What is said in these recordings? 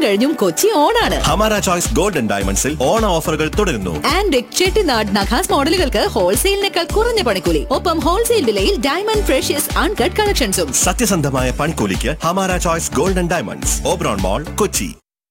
കഴിഞ്ഞും കൊച്ചി ഓണാണ് ഹമാര ചോയ്സ് ഗോൾഡൻ ഡയമണ്ട്സിൽ ഓണ ഓഫറുകൾ തുടരുന്നു ആൻഡ് ചെട്ടിനാട് നഖാസ് മോഡലുകൾക്ക് ഹോൾസെയിലിനേക്കാൾ കുറഞ്ഞ പണിക്കൂലി ഒപ്പം ഹോൾസെയിൽ വിലയിൽ ഡയമണ്ട് ഫ്രഷ്യസ് അൺകട്ട് കളക്ഷൻസും സത്യസന്ധമായ പണിക്കൂലിക്ക് ഹമാര choice golden diamonds Oberon mall Kochi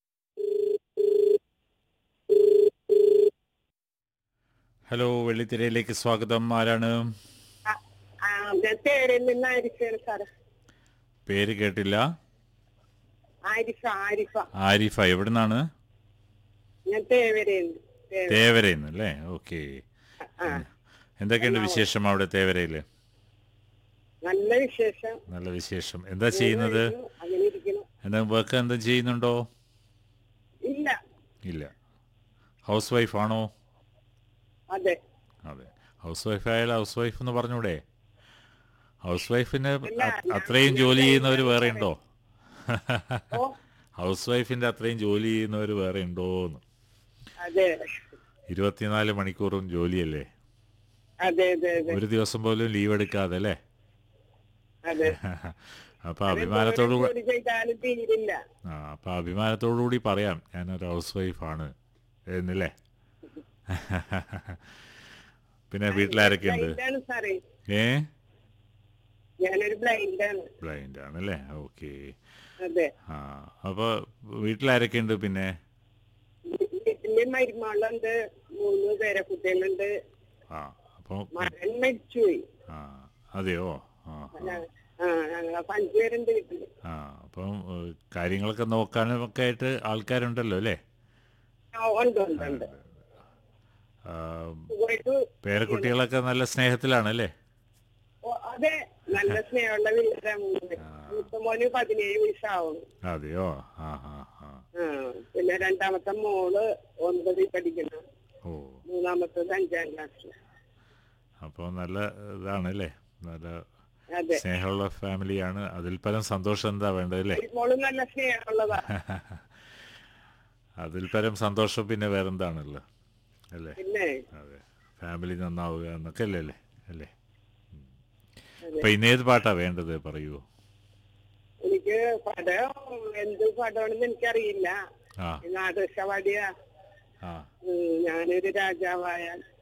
hello വെള്ളിത്തിരയിലേക്ക് സ്വാഗതം ആരാണ് ആ, ആ, ഞാൻ തേരയിൽ നിന്ന് ആരിഫാണ് സാറ് പേര് കേട്ടില്ല ആരിഫ ആരിഫ ആരിഫ എവിടുന്നാണ് ഞാൻ തേവരയിൽ തേവരയിൽ അല്ലേ ഓക്കെ ആ എന്തൊക്കെയുണ്ട് വിശേഷം അവിടെ തേവരയിൽ നല്ല വിശേഷം നല്ല വിശേഷം എന്താ ചെയ്യുന്നത് അങ്ങനെ ഇരിക്കണം എന്താ വർക്ക് എന്താ ചെയ്യുന്നുണ്ടോ ഇല്ല ഇല്ല ഹൗസ് വൈഫ് ആണോ അതെ അതെ ഹൗസ് വൈഫ് ആയാലും ഹൗസ് വൈഫ് എന്ന് പറഞ്ഞൂടെ ഹൗസ് വൈഫിന് ഇല്ല, അ- ഞാൻ- അത്രയും ജോലി ചെയ്യുന്നവർ വേറെ ഉണ്ടോ ഓ ഹൗസ് വൈഫിന്റെ അത്രയും ജോലി ചെയ്യുന്നവർ വേറെ ഉണ്ടോന്ന് അതെ ഇരുപത്തിനാല് മണിക്കൂറും ജോലിയല്ലേ അതെ അതെ അതെ ഒരു ദിവസം പോലും ലീവ് എടുക്കാതെ അല്ലേ അതെ അപ്പൊ അഭിമാനത്തോടു കൂ- ജോലി ചെയ്താലും തീരില്ല ആ അപ്പൊ അഭിമാനത്തോടു കൂടി പറയാം ഞാനൊരു ഹൗസ് വൈഫാണ് എന്നില്ലേ പിന്നെ വീട്ടിലാരൊക്കെ ഉണ്ട് ബ്ലൈൻഡാണ് സാറേ ഏ ഞാനൊരു ബ്ലൈൻഡാണ് ബ്ലൈൻഡ് ആണല്ലേ ഓക്കെ അതെ ആ അപ്പൊ വീട്ടിലാരൊക്കെ ഉണ്ട് പിന്നെ വീട്ടില് മരുമകളുണ്ട് മൂന്ന് പേരെ കുട്ടികളുണ്ട് ആ അപ്പൊ മകൻ മരിച്ചുപോയി ആ അതെയോ ആ ആ. ഞ- ആ ഞങ്ങൾ അപ്പൊ അഞ്ചുപേരുണ്ട് വീട്ടില് ആ അപ്പം ഏഹ്, കാര്യങ്ങളൊക്കെ നോക്കാനും ഒക്കെ ആയിട്ട് ആൾക്കാരുണ്ടല്ലോ അല്ലേ ആ, ഉണ്ട് ഉണ്ട് ഉണ്ട് ആ, പോയിട്ട് പേരക്കുട്ടികളൊക്കെ നല്ല സ്നേഹത്തിലാണല്ലേ ഓ, അതെ നല്ല സ്നേഹമുള്ള വീടാ മൂന്ന് മൂത്ത മോന് പതിനേഴ് വയസ്സാവും അതെയോ ആ ആ ആ ആ പിന്നെ രണ്ടാമത്തെ മോള് ഒൻപതിൽ പഠിക്കണം ഓ മൂന്നാമത്തത് അഞ്ചാം ക്ലാസ്സിൽ അപ്പോൾ നല്ല ഇതാണല്ലേ നല്ല അതെ സ്നേഹമുള്ള ഫാമിലിയാണ് അതിൽ പരം സന്തോഷം എന്താ വേണ്ടത് അല്ലേ മോള് നല്ല സ്നേഹമുള്ളതാ അതിൽ പരം സന്തോഷം പിന്നെ വേറെന്താണല്ലോ അല്ലേ പിന്നെ അതെ ഫാമിലി നന്നാവുക എന്നൊക്കെ അല്ലേ അല്ലേ അല്ലേ ഉം. അതെ. അപ്പൊ ഇന്നേത് പാട്ടാ വേണ്ടത് പറയൂ എനിക്ക് പടം എന്ത് പടമാണെന്ന് എനിക്കറിയില്ല ആ നാദശവാടിയ ആ ഞാനൊരു രാജാവായാൽ